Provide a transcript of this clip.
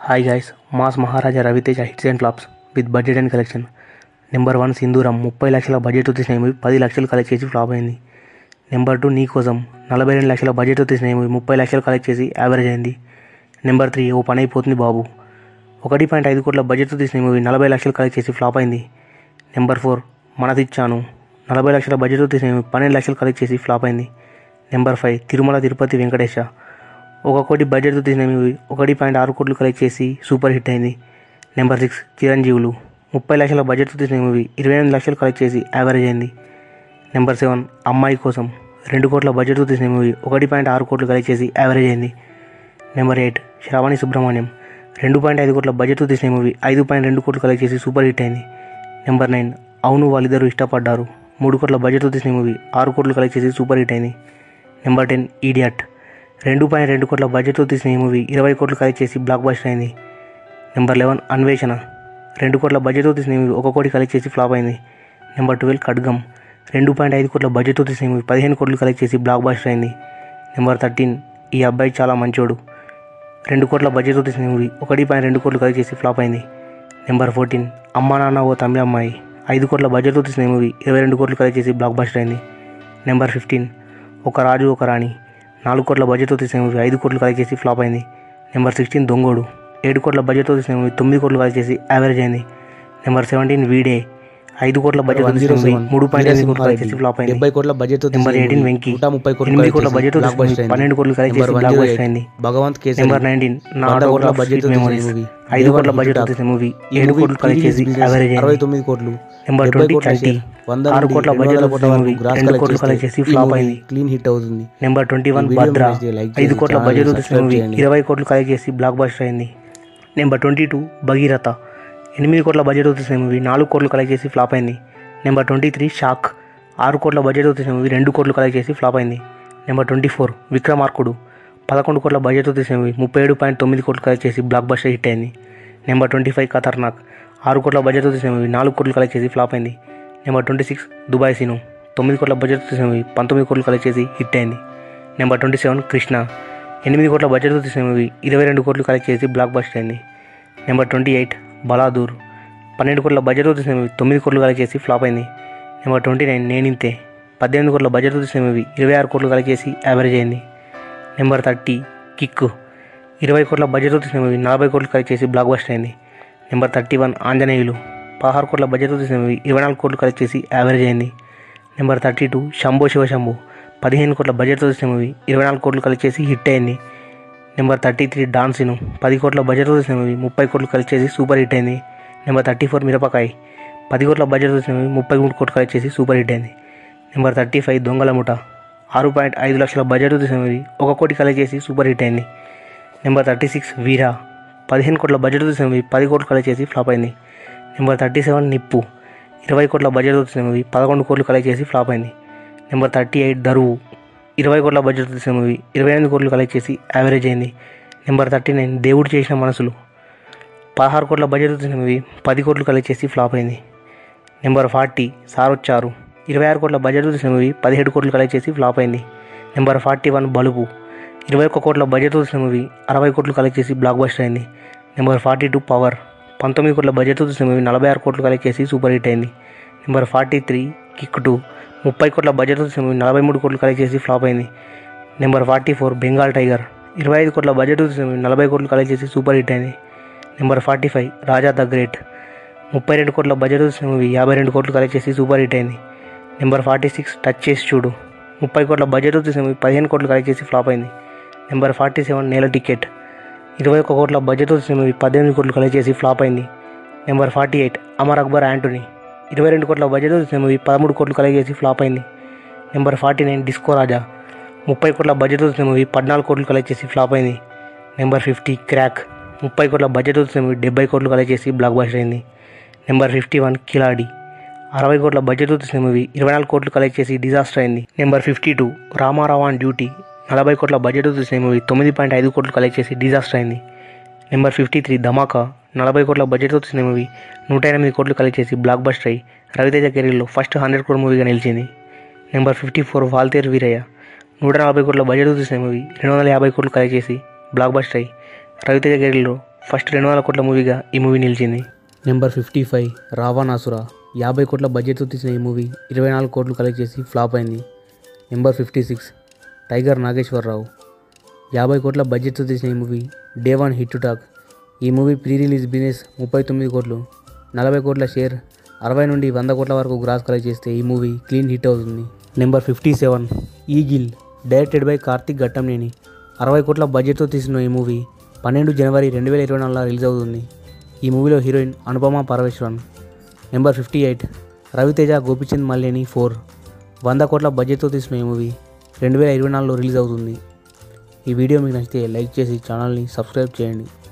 Hi guys mass Maharaja Ravi Teja hits and flops with budget and collection number one Sindhooram ముప్పై లక్షల budget తీసిన movie పది లక్షలు కలెక్ట్ చేసి ఫ్లాప్ అయింది నెంబర్ టూ నీ కోసం నలభై రెండు లక్షల బడ్జెట్ తీసిన మూవీ ముప్పై లక్షలు కలెక్ట్ చేసి యావరేజ్ అయింది నెంబర్ త్రీ ఓ పని అయిపోతుంది బాబు ఒకటి పాయింట్ ఐదు కోట్ల బడ్జెట్ తీసిన మూవీ నలభై లక్షలు కలెక్ట్ చేసి ఫ్లాప్ అయింది నెంబర్ ఫోర్ మనదిచ్చాను నలభై లక్షల బడ్జెట్ తీసిన మూవీ పన్నెండు లక్షలు కలెక్ట్ చేసి ఫ్లాప్ అయింది నెంబర్ ఫైవ్ తిరుమల తిరుపతి వెంకటేశ ఒక కోటి బడ్జెట్తో తీసిన మూవీ ఒకటి పాయింట్ ఆరు కోట్లు కలెక్ట్ చేసి సూపర్ హిట్ అయింది నెంబర్ సిక్స్ చిరంజీవులు ముప్పై లక్షల బడ్జెట్తో తీసిన మూవీ ఇరవై ఎనిమిది లక్షలు కలెక్ట్ చేసి యావరేజ్ అయింది నెంబర్ సెవెన్ అమ్మాయి కోసం రెండు కోట్ల బడ్జెట్తో తీసిన మూవీ ఒకటి పాయింట్ ఆరు కోట్లు కలెక్ట్ చేసి యావరేజ్ అయింది నెంబర్ ఎయిట్ శ్రావణి సుబ్రహ్మణ్యం రెండు పాయింట్ ఐదు కోట్ల బడ్జెట్తో తీసిన మూవీ ఐదు పాయింట్ రెండు కోట్లు కలెక్ట్ చేసి సూపర్ హిట్ అయింది నెంబర్ నైన్ అవును వాళ్ళిద్దరూ ఇష్టపడ్డారు మూడు కోట్ల బడ్జెట్తో తీసిన మూవీ ఆరు కోట్లు కలెక్ట్ చేసి సూపర్ హిట్ అయింది నెంబర్ టెన్ ఈడియట్ రెండు పాయింట్ రెండు కోట్ల బడ్జెట్తో తీసిన ఈ మూవీ ఇరవై కోట్లు కలెక్ట్ చేసి బ్లాక్ బస్టర్ అయింది నెంబర్ లెవెన్ అన్వేషణ రెండు కోట్ల బడ్జెట్తో తీసిన ఈ మూవీ ఒక కోటి కలెక్ట్ చేసి ఫ్లాప్ అయింది నెంబర్ ట్వెల్వ్ ఖడ్గం రెండు పాయింట్ ఐదు కోట్ల బడ్జెట్తో తీసిన ఈ మూవీ పదిహేను కోట్లు కలెక్ట్ చేసి బ్లాక్ బస్టర్ అయింది నెంబర్ థర్టీన్ ఈ అబ్బాయి చాలా మంచోడు రెండు కోట్ల బడ్జెట్తో తీసిన ఈ మూవీ ఒకటి పాయింట్ రెండు కోట్లు కలెక్ట్ చేసి ఫ్లాప్ అయింది నెంబర్ ఫోర్టీన్ అమ్మా నాన్న ఓ తమ్మి అమ్మాయి ఐదు కోట్ల బడ్జెట్తో తీసిన ఈ మూవీ ఇరవై రెండు కోట్లు కలెక్ట్ చేసి బ్లాక్ బస్టర్ అయింది నెంబర్ ఫిఫ్టీన్ ఒక రాజు ఒక రాణి నాలుగు కోట్ల బడ్జెట్తో తీసిన మూవీ ఐదు కోట్లు కలెక్ట్ చేసి ఫ్లాప్ అయింది నెంబర్ సిక్స్టీన్ దొంగోడు ఏడు కోట్ల బడ్జెట్తో తీసిన మూవీ తొమ్మిది కోట్లు కలెక్ట్ చేసి యావరేజ్ అయింది నెంబర్ సెవెంటీన్ వీడే ఐదు కోట్ల బడ్జెట్ వన్ తీసిన జీరో మూవీ సెవెన్ మూడు పాయింట్ ఐదు కోట్లు కలెక్ట్ చేసి ఫ్లాప్ అయింది డెబ్బై కోట్ల బడ్జెట్ నెంబర్ ఎయిటీన్ వెంకీ నూట ముప్పై కోట్ల ఎనిమిది కోట్ల బడ్జెట్ బ్లాక్ బస్టర్ అయింది. పన్నెండు కోట్లు కలెక్ట్ చేసి నెంబర్ బ్లాక్ వన్ బస్టర్ అయింది భగవంత్ కేసరి నెంబర్ నైన్టీన్ నా వంద కోట్ల కోట్ల బడ్జెట్ బడ్జెట్ మెమోరీస్ మూవీ ఐదు కోట్ల బడ్జెట్ తీసిన మూవీ ఈ ఏడు మూవీ కోట్లు కలెక్ట్ ప్రీవియస్ చేసి బిజినెస్ యావరేజ్ అరవై అయింది తొమ్మిది కోట్లు నెంబర్ డెబ్బై ట్వంటీ కోట్ల చల్టీ షేర్. వంద ఆరు నుండి కోట్ల రెండు బడ్జెట్ వందల తీసిన కోట్ల మూవీ వరకు గ్రాస్ రెండు కలెక్ట్ కోట్లు కలెక్ట్ చేస్తే చేసి ఈ ఫ్లాప్ మూవీ అయింది క్లీన్ హిట్ అవుతుంది నెంబర్ ట్వంటీ వన్ ఈ వీడియో భద్ర నచ్చితే లైక్ ఐదు చేసి కోట్ల ఛానల్ని బడ్జెట్ తీసిన సబ్స్క్రైబ్ మూవీ చేయండి. ఇరవై కోట్లు కలెక్ట్ చేసి బ్లాక్ బస్టర్ అయింది నెంబర్ ట్వంటీ టూ భగీరథ ఎనిమిది కోట్ల బడ్జెట్ తీసిన మూవీ నాలుగు కోట్లు కలెక్ట్ చేసి ఫ్లాప్ అయింది నెంబర్ ట్వంటీ త్రీ షాక్ ఆరు కోట్ల బడ్జెట్ తీసిన మూవీ రెండు కోట్లు కలెక్ట్ చేసి ఫ్లాప్ అయింది నెంబర్ ట్వంటీ ఫోర్ విక్రమార్కుడు పదకొండు కోట్ల బడ్జెట్ తీసిన మూవీ ముప్పై ఏడు పాయింట్ తొమ్మిది కోట్లు కలెక్ట్ చేసి బ్లాక్ బస్టర్ హిట్ అయింది నెంబర్ ట్వంటీ ఫైవ్ ఖతర్నాక్ ఆరు కోట్ల బడ్జెట్ తీసిన మూవీ నాలుగు కోట్లు కలెక్ట్ చేసి ఫ్లాప్ అయింది number twenty six Dubai Seenu తొమ్మిది కోట్ల బడ్జెట్ తీసిన మూవీ పంతొమ్మిది కోట్లు కలెక్ట్ చేసి హిట్ అయింది నెంబర్ ట్వంటీ సెవెన్ కృష్ణ ఎనిమిది కోట్ల బడ్జెట్తో తీసిన మూవీ ఇరవై రెండు కోట్లు కలెక్ట్ చేసి బ్లాక్ బస్టర్ అయింది నెంబర్ ట్వంటీ ఎయిట్ బలాదూర్ పన్నెండు కోట్ల బడ్జెట్తో తీసిన మూవీ తొమ్మిది కోట్లు కలెక్ట్ చేసి ఫ్లాప్ అయింది నెంబర్ ట్వంటీ నైన్ నేనింతే పద్దెనిమిది కోట్ల బడ్జెట్తో తీసిన మూవీ ఇరవై ఆరు కోట్లు కలెక్ట్ చేసి యావరేజ్ అయింది నెంబర్ థర్టీ కిక్ ఇరవై కోట్ల బడ్జెట్తో తీసిన మూవీ నలభై కోట్లు కలెక్ట్ చేసి బ్లాక్ బస్టర్ అయింది నెంబర్ థర్టీ వన్ ఆంజనేయులు పదహారు కోట్ల బడ్జెట్తో తీసిన మూవీ ఇరవై నాలుగు కోట్లు కలెక్ట్ చేసి యావరేజ్ అయింది number thirty two Shambo Shivashambhu పదిహేను కోట్ల బడ్జెట్తో తీసిన మూవీ ఇరవై నాలుగు కోట్లు కలెక్ట్ చేసి హిట్ అయింది నెంబర్ థర్టీ త్రీ డాన్సిను పది కోట్ల బడ్జెట్తో తీసిన మూవీ ముప్పై కోట్లు కలెక్ట్ చేసి సూపర్ హిట్ అయింది నెంబర్ థర్టీ ఫోర్ మిరపకాయ పది కోట్ల బడ్జెట్తో తీసిన మూవీ ముప్పై మూడు కోట్లు కలెక్ట్ చేసి సూపర్ హిట్ అయింది number thirty five Dongala Mutha ఆరు పాయింట్ ఐదు లక్షల బడ్జెట్తో తీసిన మూవీ ఒక కోటి కలెక్ట్ చేసి సూపర్ హిట్ అయింది నెంబర్ థర్టీ సిక్స్ వీరా పదిహేను కోట్ల బడ్జెట్తో తీసిన మూవీ పది కోట్లు కలెక్ట్ చేసి ఫ్లాప్ అయింది నెంబర్ థర్టీ సెవెన్ నిప్పు ఇరవై కోట్ల బడ్జెట్తో తీసిన మూవీ పదకొండు కోట్లు కలెక్ట్ చేసి ఫ్లాప్ అయింది నెంబర్ థర్టీ ఎయిట్ దరువు ఇరవై కోట్ల బడ్జెట్ తీసిన మూవీ ఇరవై ఎనిమిది కోట్లు కలెక్ట్ చేసి యావరేజ్ అయింది నెంబర్ థర్టీ నైన్ దేవుడు చేసిన మనసులు పదహారు కోట్ల బడ్జెట్ తీసిన మూవీ పది కోట్లు కలెక్ట్ చేసి ఫ్లాప్ అయింది నెంబర్ ఫార్టీ సారొచ్చారు ఇరవై ఆరు కోట్ల బడ్జెట్ తీసిన మూవీ పదిహేడు కోట్లు కలెక్ట్ చేసి ఫ్లాప్ అయింది నెంబర్ ఫార్టీ వన్ బలుపు ఇరవై ఒక్క కోట్ల బడ్జెట్ తీసిన మూవీ అరవై కోట్లు కలెక్ట్ చేసి బ్లాక్ బస్టర్ అయింది నెంబర్ ఫార్టీ టూ పవర్ పంతొమ్మిది కోట్ల బడ్జెట్ తీసిన మూవీ నలభై ఆరు కోట్లు కలెక్ట్ చేసి సూపర్ హిట్ అయింది number forty three kick two ముప్పై కోట్ల బడ్జెట్ తీసిన మూవీ నలభై మూడు కోట్లు కలెక్ట్ చేసి ఫ్లాప్ అయింది number forty four Bengal tiger ఇరవై ఐదు కోట్ల బడ్జెట్ తీసిన మూవీ నలభై కోట్లు కలెక్ట్ చేసి సూపర్ హిట్ అయింది number forty five Raja the great ముప్పై రెండు కోట్ల బడ్జెట్ తీసిన మూవీ యాభై రెండు కోట్లు కలెక్ట్ చేసి సూపర్ హిట్ అయింది number forty six touch Chesi Chudu ముప్పై కోట్ల బడ్జెట్ తీసిన మూవీ పదిహేను కోట్లు కలెక్ట్ చేసి ఫ్లాప్ అయింది number forty seven Nela ticket ఇరవై ఒక్క కోట్ల బడ్జెట్ తీసిన మూవీ పద్దెనిమిది కోట్లు కలెక్ట్ చేసి ఫ్లాప్ అయింది number forty eight Amar Akbar Antony ఇరవై రెండు కోట్ల బడ్జెట్ తీసిన మూవీ పదమూడు కోట్లు కలెక్ట్ చేసి ఫ్లాప్ అయింది number forty nine disco Raja ముప్పై కోట్ల బడ్జెట్ తీసిన మూవీ పద్నాలుగు కోట్లు కలెక్ట్ చేసి ఫ్లాప్ అయింది నెంబర్ ఫిఫ్టీ క్రాక్ ముప్పై కోట్ల బడ్జెట్ తీసిన మూవీ డెబ్బై కోట్లు కలెక్ట్ చేసి బ్లాక్ బస్టర్ అయింది నెంబర్ ఫిఫ్టీ వన్ కిలాడి అరవై కోట్ల బడ్జెట్ తీసిన మూవీ ఇరవై నాలుగు కోట్లు కలెక్ట్ చేసి డిజాస్టర్ అయింది number fifty two Ramarao on duty నలభై కోట్ల బడ్జెట్ తీసిన మూవీ తొమ్మిది పాయింట్ ఐదు కోట్లు కలెక్ట్ చేసి డిజాస్టర్ అయింది నెంబర్ ఫిఫ్టీ త్రీ ధమాకా నలభై కోట్ల బడ్జెట్తో తీసిన మూవీ నూట ఎనిమిది కోట్లు కలెక్ట్ చేసి బ్లాక్ బస్టర్ అయ్యి రవితేజ కెరీర్లో ఫస్ట్ హండ్రెడ్ కోట్ మూవీగా నిలిచింది number fifty four Waltair Veerayya నూట నలభై కోట్ల బడ్జెట్తో తీసిన మూవీ రెండు వందల యాభై కోట్లు కలెక్ట్ చేసి బ్లాక్ బస్టర్ అయ్యి రవితేజ కెరీర్లో ఫస్ట్ రెండు వందల కోట్ల మూవీగా ఈ మూవీ నిలిచింది నెంబర్ ఫిఫ్టీ ఫైవ్ రావణాసుర యాభై కోట్ల బడ్జెట్తో తీసిన ఈ మూవీ ఇరవై నాలుగు కోట్లు కలెక్ట్ చేసి ఫ్లాప్ అయింది number fifty six tiger Nageswararao యాభై కోట్ల బడ్జెట్తో తీసిన ఈ movie day one hit to talk ఈ మూవీ ప్రీ రిలీజ్ బిజినెస్ ముప్పై తొమ్మిది కోట్లు నలభై కోట్ల షేర్ అరవై నుండి వంద కోట్ల వరకు గ్రాస్ కలెక్ట్ చేస్తే ఈ మూవీ క్లీన్ హిట్ అవుతుంది number fifty seven eagle directed by Karthik Ghattamaneni అరవై కోట్ల బడ్జెట్తో తీసిన ఈ మూవీ పన్నెండు జనవరి రెండు వేల ఇరవై నాలుగులో రిలీజ్ అవుతుంది ఈ మూవీలో heroine Anupama Parameswaran number fifty eight Ravi Teja Gopichand Malineni four వంద కోట్ల బడ్జెట్తో తీసిన ఈ మూవీ రెండు వేల ఇరవై నాలుగులో రిలీజ్ అవుతుంది ఈ వీడియో మీకు నచ్చితే లైక్ చేసి ఛానల్ని సబ్స్క్రైబ్ చేయండి